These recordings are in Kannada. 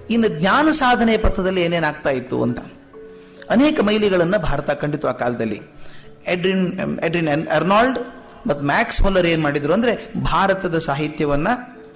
ಇನ್ನು ಜ್ಞಾನ ಸಾಧನೆ ಪಥದಲ್ಲಿ ಏನೇನಾಗ್ತಾ ಇತ್ತು ಅಂತ ಅನೇಕ ಮೈಲಿಗಳನ್ನ ಭಾರತ ಕಂಡಿತು ಆ ಕಾಲದಲ್ಲಿ ಎಡ್ರಿನ್ ಎಡ್ರಿನ್ ಅರ್ನಾಲ್ಡ್ ಮತ್ತು ಮ್ಯಾಕ್ಸ್ ಮುಲ್ಲರ್ ಏನ್ ಮಾಡಿದ್ರು ಅಂದ್ರೆ ಭಾರತದ ಸಾಹಿತ್ಯವನ್ನ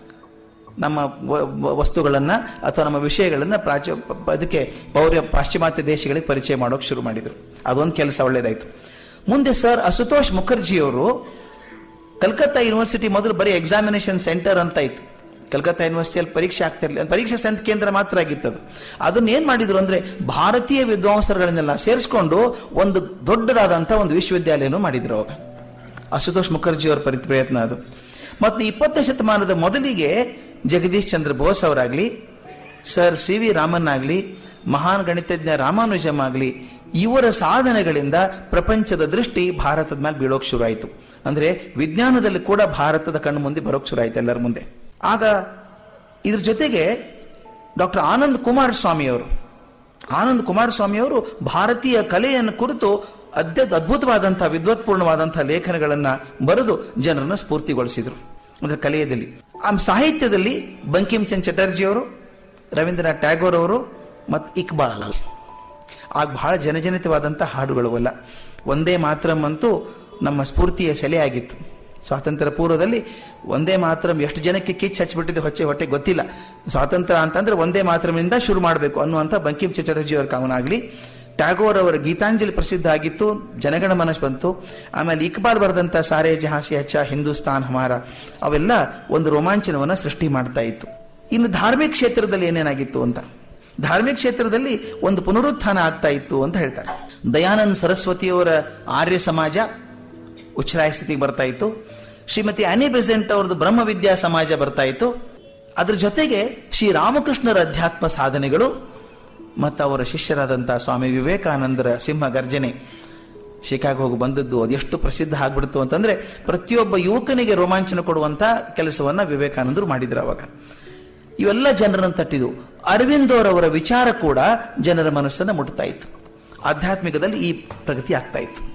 ನಮ್ಮ ವ- ವ- ವಸ್ತುಗಳನ್ನ ಅಥವಾ ನಮ್ಮ ವಿಷಯಗಳನ್ನ ಪ್ರಾಚ್ಯ ಪ- ಅದಕ್ಕೆ ಪೌರ್ಯ ಪಾಶ್ಚಿಮಾತ್ಯ ದೇಶಗಳಿಗೆ ಪರಿಚಯ ಮಾಡೋಕೆ ಶುರು ಮಾಡಿದ್ರು ಅದೊಂದು ಕೆಲಸ ಒಳ್ಳೇದಾಯ್ತು ಮುಂದೆ ಸರ್ ಅಸುತೋಷ್ ಮುಖರ್ಜಿಯವರು ಕಲ್ಕತ್ತಾ ಯೂನಿವರ್ಸಿಟಿ ಮೊದಲು ಬರೀ ಎಕ್ಸಾಮಿನೇಷನ್ ಸೆಂಟರ್ ಅಂತ ಇತ್ತು ಕಲ್ಕತ್ತಾ ಯೂನಿವರ್ಸಿಟಿಯಲ್ಲಿ ಪರೀಕ್ಷೆ ಆಗ್ತಾ ಇರಲಿಲ್ಲ ಪರೀಕ್ಷಾ ಸಂತ ಕೇಂದ್ರ ಮಾತ್ರ ಆಗಿತ್ತು ಅದು ಅದನ್ನ ಏನ್ ಮಾಡಿದ್ರು ಅಂದ್ರೆ ಭಾರತೀಯ ವಿದ್ವಾಂಸರುಗಳನ್ನೆಲ್ಲ ಸೇರಿಸ್ಕೊಂಡು ಒಂದು ದೊಡ್ಡದಾದಂತ ಒಂದು ವಿಶ್ವವಿದ್ಯಾಲಯನೂ ಮಾಡಿದ್ರು ಅವಾಗ ಅಶುತೋಷ್ ಮುಖರ್ಜಿ ಅವರ ಪರಿ ಪ್ರಯತ್ನ ಅದು ಮತ್ತು ಇಪ್ಪತ್ತನೇ ಶತಮಾನದ ಮೊದಲಿಗೆ ಜಗದೀಶ್ ಚಂದ್ರ ಬೋಸ್ ಅವರಾಗ್ಲಿ ಸರ್ ಸಿ ವಿ ರಾಮನ್ ಆಗ್ಲಿ ಮಹಾನ್ ಗಣಿತಜ್ಞ ರಾಮಾನುಜಂ ಆಗ್ಲಿ ಇವರ ಸಾಧನೆಗಳಿಂದ ಪ್ರಪಂಚದ ದೃಷ್ಟಿ ಭಾರತದ ಮೇಲೆ ಬೀಳೋಕ್ ಶುರು ಆಯಿತು ಅಂದ್ರೆ ವಿಜ್ಞಾನದಲ್ಲಿ ಕೂಡ ಭಾರತದ ಕಣ್ಣು ಮುಂದೆ ಬರೋಕ್ ಶುರು ಆಯ್ತು ಎಲ್ಲರ ಮುಂದೆ ಆಗ ಇದ್ರ ಜೊತೆಗೆ ಡಾಕ್ಟರ್ ಆನಂದ್ ಕುಮಾರ್ ಸ್ವಾಮಿ ಅವರು ಆನಂದ್ ಕುಮಾರಸ್ವಾಮಿ ಅವರು ಭಾರತೀಯ ಕಲೆಯನ್ನು ಕುರಿತು ಅದ್ಯ ಅದ್ಭುತವಾದಂತಹ ವಿದ್ವತ್ಪೂರ್ಣವಾದಂತಹ ಲೇಖನಗಳನ್ನ ಬರೆದು ಜನರನ್ನ ಸ್ಫೂರ್ತಿಗೊಳಿಸಿದ್ರು ಅಂದ್ರೆ ಕಲೆಯದಲ್ಲಿ ಆ ಸಾಹಿತ್ಯದಲ್ಲಿ ಬಂಕಿಮ್ ಚಂದ್ ಚಟರ್ಜಿ ಅವರು ರವೀಂದ್ರನಾಥ್ ಟ್ಯಾಗೋರ್ ಅವರು ಮತ್ತು ಇಕ್ಬಾಲ್ ಆಗ ಬಹಳ ಜನಜನಿತವಾದಂಥ ಹಾಡುಗಳು ಅಲ್ಲ ಒಂದೇ ಮಾತ್ರಂ ಅಂತೂ ನಮ್ಮ ಸ್ಫೂರ್ತಿಯ ಸೆಲೆ ಆಗಿತ್ತು ಸ್ವಾತಂತ್ರ್ಯ ಪೂರ್ವದಲ್ಲಿ ಒಂದೇ ಮಾತ್ರಂ ಎಷ್ಟು ಜನಕ್ಕೆ ಕಿಚ್ಚು ಹಚ್ಚಿಬಿಟ್ಟಿದೆ ಹೊಚ್ಚೆ ಹೊಟ್ಟೆ ಗೊತ್ತಿಲ್ಲ ಸ್ವಾತಂತ್ರ್ಯ ಅಂತಂದ್ರೆ ಒಂದೇ ಮಾತ್ರಮಿಂದ ಶುರು ಮಾಡಬೇಕು ಅನ್ನುವಂಥ ಬಂಕಿಮ್ ಚಟರ್ಜಿ ಅವರ ಕಾಮನ ಆಗಲಿ ಟ್ಯಾಗೋರ್ ಅವರ ಗೀತಾಂಜಲಿ ಪ್ರಸಿದ್ಧ ಆಗಿತ್ತು ಜನಗಣ ಮನಸ್ ಬಂತು ಆಮೇಲೆ ಇಕ್ಬಾಲ್ ಬರೆದಂಥ ಸಾರೇ ಜಹಾಸಿ ಹಚ್ಚ ಹಿಂದೂಸ್ತಾನ್ ಹಮಾರ ಅವೆಲ್ಲ ಒಂದು ರೋಮಾಂಚನವನ್ನ ಸೃಷ್ಟಿ ಮಾಡ್ತಾ ಇತ್ತು ಇನ್ನು ಧಾರ್ಮಿಕ ಕ್ಷೇತ್ರದಲ್ಲಿ ಏನೇನಾಗಿತ್ತು ಅಂತ ಧಾರ್ಮಿಕ ಕ್ಷೇತ್ರದಲ್ಲಿ ಒಂದು ಪುನರುತ್ಥಾನ ಆಗ್ತಾ ಇತ್ತು ಅಂತ ಹೇಳ್ತಾರೆ ದಯಾನಂದ್ ಸರಸ್ವತಿಯವರ ಆರ್ಯ ಸಮಾಜ ಉಚ್ಛ್ರಾಯ ಸ್ಥಿತಿಗೆ ಬರ್ತಾ ಇತ್ತು ಶ್ರೀಮತಿ ಆನಿ ಬೆಸೆಂಟ್ ಅವ್ರದ್ದು ಬ್ರಹ್ಮವಿದ್ಯಾ ಸಮಾಜ ಬರ್ತಾ ಇತ್ತು ಅದ್ರ ಜೊತೆಗೆ ಶ್ರೀ ರಾಮಕೃಷ್ಣರ ಅಧ್ಯಾತ್ಮ ಸಾಧನೆಗಳು ಮತ್ತು ಅವರ ಶಿಷ್ಯರಾದಂತಹ ಸ್ವಾಮಿ ವಿವೇಕಾನಂದರ ಸಿಂಹ ಗರ್ಜನೆ ಶಿಕಾಗೋ ಹೋಗಿ ಬಂದದ್ದು ಅದೆಷ್ಟು ಪ್ರಸಿದ್ಧ ಆಗ್ಬಿಡ್ತು ಅಂತಂದ್ರೆ ಪ್ರತಿಯೊಬ್ಬ ಯುವಕನಿಗೆ ರೋಮಾಂಚನ ಕೊಡುವಂತ ಕೆಲಸವನ್ನ ವಿವೇಕಾನಂದರು ಮಾಡಿದ್ರು ಅವಾಗ ಇವೆಲ್ಲ ಜನರನ್ನು ತಟ್ಟಿದು ಅರವಿಂದೋರವರ ವಿಚಾರ ಕೂಡ ಜನರ ಮನಸ್ಸನ್ನು ಮುಟ್ತಾ ಇತ್ತು ಆಧ್ಯಾತ್ಮಿಕದಲ್ಲಿ ಈ ಪ್ರಗತಿ ಆಗ್ತಾ ಇತ್ತು